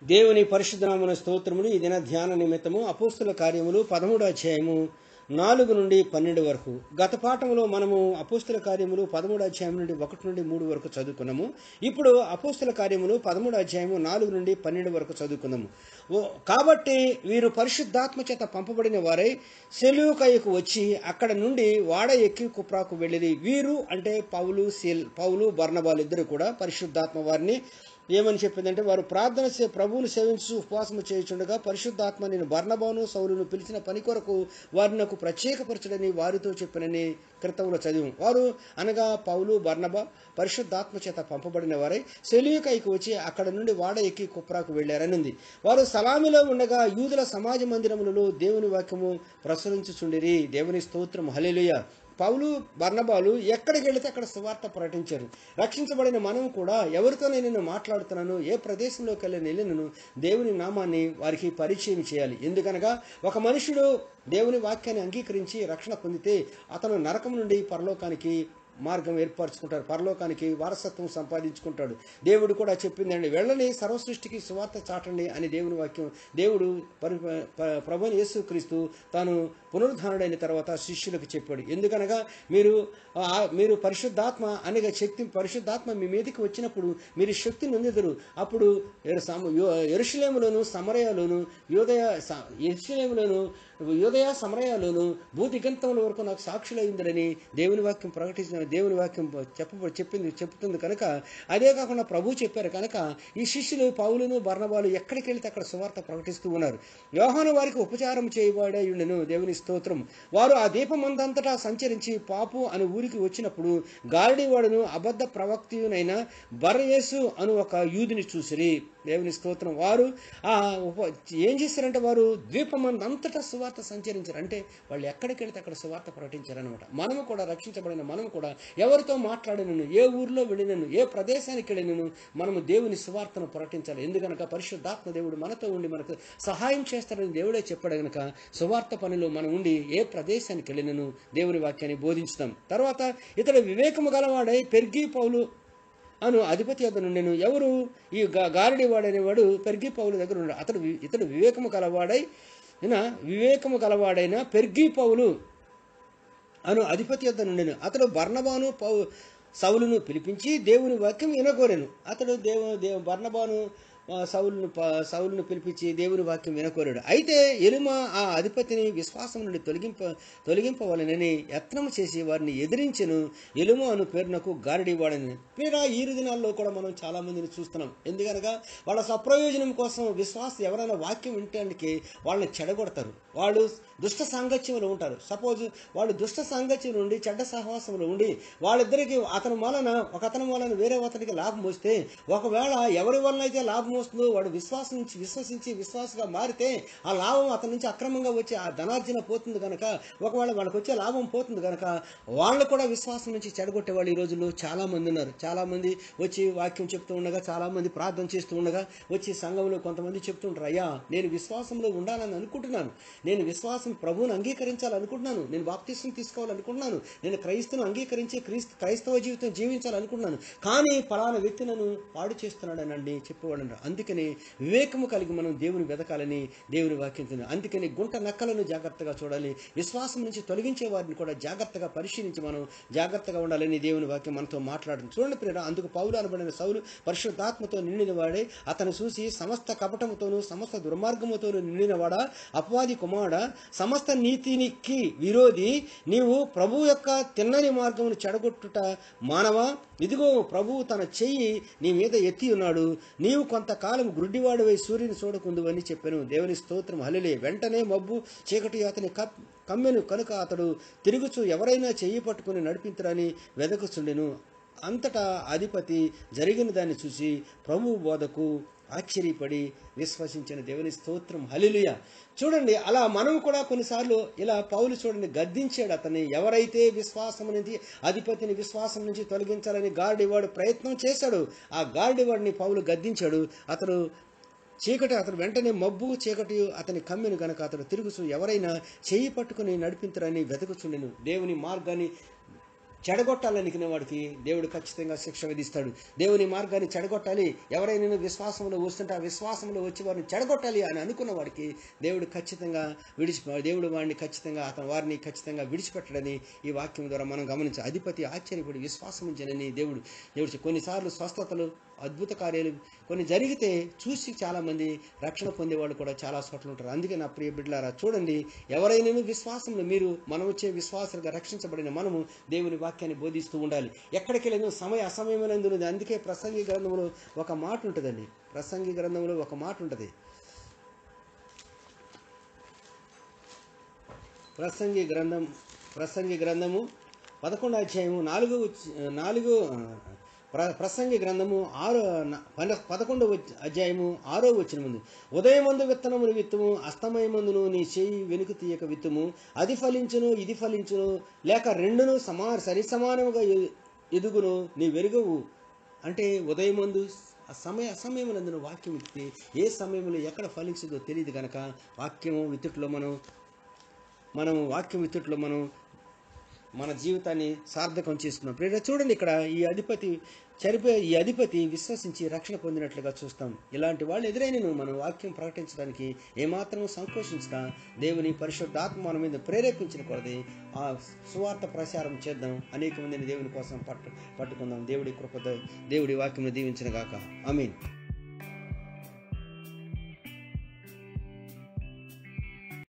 దేవుని పరిశుద్ధనామన స్తోత్రములు ఈ దిన ధ్యాన నిమిత్తము అపోస్తుల కార్యములు పదమూడు అధ్యాయము నాలుగు నుండి పన్నెండు వరకు గత పాఠంలో మనము అపోస్తుల కార్యములు పదమూడు అధ్యాయం నుండి ఒకటి నుండి మూడు వరకు చదువుకున్నాము ఇప్పుడు అపోస్తుల కార్యములు పదమూడు అధ్యాయము నాలుగు నుండి పన్నెండు వరకు చదువుకున్నాము ఓ కాబట్టి వీరు పరిశుద్ధాత్మ చేత పంపబడిన వారై సెలూకయ్యకు వచ్చి అక్కడ నుండి వాడ ఎక్కి కుప్రాకు వెళ్ళిరి వీరు అంటే పౌలు సెల్ పౌలు బర్ణబాలు ఇద్దరు కూడా పరిశుద్ధాత్మ వారిని ఏమని చెప్పిందంటే వారు ప్రార్థన చే ప్రభువును సేవించు ఉపవాసము చేయుచుండగా పరిశుద్ధాత్మ నేను బర్ణబాను సౌలును పిలిచిన పని కొరకు వారిని నాకు ప్రత్యేకపరచడని వారితో చెప్పినని క్రితంలో చదివాం వారు అనగా పౌలు బర్ణబా పరిశుద్ధాత్మ చేత పంపబడిన వారై సెలియకైకి వచ్చి అక్కడ నుండి వాడ ఎక్కి కుప్రాకు వెళ్లారనింది వారు సలామిలో ఉండగా యూదుల సమాజ మందిరములలో దేవుని వాక్యము ప్రసరించుచుండిరి దేవుని స్తోత్రం హల్లెలూయా పౌలు బర్ణబాలు ఎక్కడికి వెళితే అక్కడ సువార్త ప్రకటించారు రక్షించబడిన మనం కూడా ఎవరితో నేను మాట్లాడుతున్నాను ఏ ప్రదేశంలోకి వెళ్ళి వెళ్ళినను దేవుని నామాన్ని వారికి పరిచయం చేయాలి ఎందుకనగా ఒక మనుషుడు దేవుని వాక్యాన్ని అంగీకరించి రక్షణ పొందితే అతను నరకం నుండి పరలోకానికి మార్గం ఏర్పరచుకుంటాడు పరలోకానికి వారసత్వం సంపాదించుకుంటాడు దేవుడు కూడా చెప్పిందండి వెళ్ళని సర్వసృష్టికి సువార్త చాటండి అని దేవుని వాక్యం దేవుడు పరి ప- ప్రభుని యేసుక్రీస్తు తాను పునరుద్ధానుడైన తర్వాత శిష్యులకు చెప్పాడు ఎందుకనగా మీరు ఆ, మీరు పరిశుద్ధాత్మ అనగా శక్తి పరిశుద్ధాత్మ మీ మీదకి వచ్చినప్పుడు మీరు శక్తిని పొందెదరు అప్పుడు ఎరు- సమ- యో- ఎరుషలేములోను సమరయాలోను యోదయ స- ఎరుషలేములోను యోదయ సమరయాలోను భూదిగంతముల వరకు నాకు సాక్షులైందని దేవుని వాక్యం ప్రకటించిన దేవుని వాక్యం చెప్ప చెప్పింది చెప్తుంది కనుక అదే కాకుండా ప్రభు చెప్పారు కనుక ఈ శిష్యులు పౌలును బర్ణబాలు ఎక్కడికి వెళ్తే అక్కడ సువార్త ప్రకటిస్తూ ఉన్నారు యోహాను వారికి ఉపచారం చేయబడే ఉండెను దేవుని స్తోత్రం వారు ఆ దీపమందంతటా సంచరించి పాపు అని ఊరికి వచ్చినప్పుడు గారడీవాడును అబద్ధ ప్రవక్తియునైన బరయేసు అను ఒక యూదుని చూసిరి దేవుని స్తోత్రం వారు ఆ ఉప ఏం చేశారంటే వారు ద్వీపమందంతటా సువార్త సంచరించారు అంటే వాళ్ళు ఎక్కడికి వెళ్తే అక్కడ సువార్త ప్రకటించారనమాట మనము కూడా రక్షించబడిన మనము కూడా ఎవరితో మాట్లాడినను ఏ ఊర్లో వెళ్ళినను ఏ ప్రదేశానికి వెళ్ళినను మనము దేవుని సువార్తను ప్రకటించాలి ఎందుకనక పరిశుద్ధాత్మ దేవుడు మనతో ఉండి మనకు సహాయం చేస్తాడని దేవుడే చెప్పాడు గనక సువార్త పనిలో మనం ఉండి ఏ ప్రదేశానికి వెళ్ళినను దేవుని వాక్యాన్ని బోధించుతాం తర్వాత ఇతడు వివేకము గలవాడై పెర్గి పౌలు అను అధిపతి వద్ద నుండెను ఎవరు ఈ గా- గారడి వాడనేవాడు పెర్గి పౌలు దగ్గర ఉన్నాడు అతడు వి- ఇతడు వివేకము గలవాడై ఈయన వివేకము గలవాడైన పెర్గి పౌలు అను అధిపతి యొద్ద నుండెను అతడు బర్ణబాను పౌ సౌలును పిలిపించి దేవుని వాక్యం వినకోరెను అతడు దేవు దేవు బర్ణబాను ఆ, సౌలును ప- సౌలును పిలిపించి దేవుని వాక్యం వినకోరాడు అయితే ఎలుమ ఆ అధిపతిని విశ్వాసం నుండి తొలగింప తొలగింపవలనని యత్నం చేసి వారిని ఎదిరించెను ఎలుమ అను పేరునకు గారడివాడని పేరా ఈ దినాల్లో కూడా మనం చాలా మందిని చూస్తున్నాం ఎందుకనగా వాళ్ళ సప్రయోజనం కోసం విశ్వాసం ఎవరైనా వాక్యం వినటానికి వాళ్ళని చెడగొడతారు వాళ్ళు దుష్ట సాంగత్యంలో ఉంటారు సపోజ్ వాళ్ళు దుష్ట సాంగత్యం నుండి చెడ్డ సహవాసంలో ఉండి వాళ్ళిద్దరికి అతని వలన ఒక అతని వలన వేరే అతనికి లాభం వస్తే ఒకవేళ ఎవరి వలన అయితే లాభం వస్తుందో వాడు విశ్వాసం నుంచి విశ్వసించి విశ్వాసగా మారితే ఆ లాభం అతని నుంచి అక్రమంగా వచ్చి ఆ ధనార్జన పోతుంది కనుక ఒకవేళ వాళ్ళకి వచ్చే లాభం పోతుంది కనుక వాళ్ళు కూడా విశ్వాసం నుంచి చెడగొట్టే వాళ్ళు ఈ రోజుల్లో చాలా మంది ఉన్నారు చాలా మంది వచ్చి వాక్యం చెప్తూ ఉండగా చాలా మంది ప్రార్థన చేస్తూ ఉండగా వచ్చి సంఘంలో కొంతమంది చెప్తుంటారు అయ్యా నేను విశ్వాసంలో ఉండాలని అనుకుంటున్నాను నేను విశ్వాసం ప్రభువుని అంగీకరించాలనుకుంటున్నాను నేను బాప్తిస్తం తీసుకోవాలనుకుంటున్నాను నేను క్రైస్తవుని అంగీకరించి క్రీస్తు క్రైస్తవ జీవితం జీవించాలనుకుంటున్నాను కానీ ఫలానా వ్యక్తి నన్ను పాడు చేస్తున్నాడనండి చెప్పేవాడు అందుకని వివేకము కలిగి మనం దేవుని వెతకాలని దేవుని వాక్యం తిన్నాం అందుకని గుంట నక్కలను జాగ్రత్తగా చూడాలి విశ్వాసం నుంచి తొలగించే వారిని కూడా జాగ్రత్తగా పరిశీలించి మనం జాగ్రత్తగా ఉండాలని దేవుని వాక్యం మనతో మాట్లాడుతుంది చూడండి ప్రేర అందుకు పౌలు అనబడిన సౌలు పరిశుద్ధాత్మతో నిండిన వాడే అతను చూసి సమస్త కపటముతోనూ సమస్త దుర్మార్గముతోనూ నిండినవాడా అపవాది కుమారుడా సమస్త నీతినికి విరోధి నీవు ప్రభు యొక్క తిన్నని మార్గమును చెడగొట్టుట మానవా ఇదిగో ప్రభువు తన చెయ్యి నీ మీద ఎత్తి ఉన్నాడు నీవు కొంతకాలం గుడ్డివాడివై సూర్యుని చూడకుందు అని చెప్పాను దేవుని స్తోత్రం హలిలే వెంటనే మబ్బు చీకటి అతని కప్ కమ్మెను కనుక అతడు తిరుగుచు ఎవరైనా చెయ్యి పట్టుకుని నడిపించరని వెదకుచుండెను అంతటా అధిపతి జరిగిన దాన్ని చూసి ప్రభు బోధకు ఆశ్చర్యపడి విశ్వసించిన దేవుని స్తోత్రం హలిలుయ చూడండి అలా మనం కూడా కొన్నిసార్లు ఇలా పౌలు చూడండి గద్దించాడు అతన్ని ఎవరైతే విశ్వాసం నుంచి అధిపతిని విశ్వాసం నుంచి తొలగించాలని గార్డివాడు ప్రయత్నం చేశాడు ఆ గార్డివాడిని పౌలు గద్దించాడు అతడు చీకటి అతడు వెంటనే మబ్బు చీకటి అతని కమ్మెను గనక అతడు తిరుగుచు ఎవరైనా చేయి పట్టుకుని నడిపించరని వెతకుచుండెను దేవుని మార్గాన్ని చెడగొట్టాలనుకునే వాడికి దేవుడు ఖచ్చితంగా శిక్ష విధిస్తాడు దేవుని మార్గాన్ని చెడగొట్టాలి ఎవరైనా విశ్వాసంలో వస్తుంటే ఆ విశ్వాసంలో వచ్చి వారిని చెడగొట్టాలి అని అనుకున్న వాడికి దేవుడు ఖచ్చితంగా విడిచి దేవుడు వాడిని ఖచ్చితంగా అతను వారిని ఖచ్చితంగా విడిచిపెట్టడని ఈ వాక్యం ద్వారా మనం గమనించాలి అధిపతి ఆశ్చర్యపడి విశ్వాసం ఉంచనని దేవుడు దేవుడు చెప్పి కొన్నిసార్లు స్వస్థతలు అద్భుత కార్యాలు కొన్ని జరిగితే చూసి చాలామంది రక్షణ పొందేవాళ్ళు కూడా చాలా చోట్ల ఉంటారు అందుకే నా ప్రియ బిడ్డలారా చూడండి ఎవరైనా విశ్వాసంలో మీరు మనం వచ్చే విశ్వాసాలుగా రక్షించబడిన మనము దేవుని వాక్యాన్ని బోధిస్తూ ఉండాలి ఎక్కడికి వెళ్ళిన సమయ అసమయమైనందున్నది అందుకే ప్రసంగి గ్రంథంలో ఒక మాట ఉంటుందండి ప్రసంగి గ్రంథంలో ఒక మాట ఉంటుంది ప్రసంగి గ్రంథం ప్రసంగి గ్రంథము పదకొండు అధ్యాయము నాలుగు నాలుగు ప్ర ప్రసంగి గ్రంథము ఆరో పద పదకొండవ అధ్యాయము ఆరో వచ్చిన ముందు ఉదయమందు విత్తనమును విత్తుము అస్తమయమందును నీ చేయి వెనుక తీయక విత్తుము అది ఫలించును ఇది ఫలించును లేక రెండును సమా సరి సమానముగా ఎ- ఎదుగును నీ వెరుగవు అంటే ఉదయమందు ఆ సమయ అసమయమునందున వాక్యం విత్తితే ఏ సమయంలో ఎక్కడ ఫలించిందో తెలియదు కనుక వాక్యము విత్తుట్లో మనం మనం వాక్యం విత్తుట్లో మనం మన జీవితాన్ని సార్థకం చేసుకున్నాం ప్రేర చూడండి ఇక్కడ ఈ అధిపతి చనిపోయే ఈ అధిపతి విశ్వసించి రక్షణ పొందినట్లుగా చూస్తాం ఇలాంటి వాళ్ళు ఎదురైనను మనం వాక్యం ప్రకటించడానికి ఏమాత్రం సంకోచించిన దేవుని పరిశుద్ధాత్మ మన మీద ప్రేరేపించిన కొలది ఆ సువార్త ప్రచారం చేద్దాం అనేక మందిని దేవుని కోసం పట్టు పట్టుకుందాం దేవుడి కృపతో దేవుడి వాక్యం దీవించిన గాక ఐ మీన్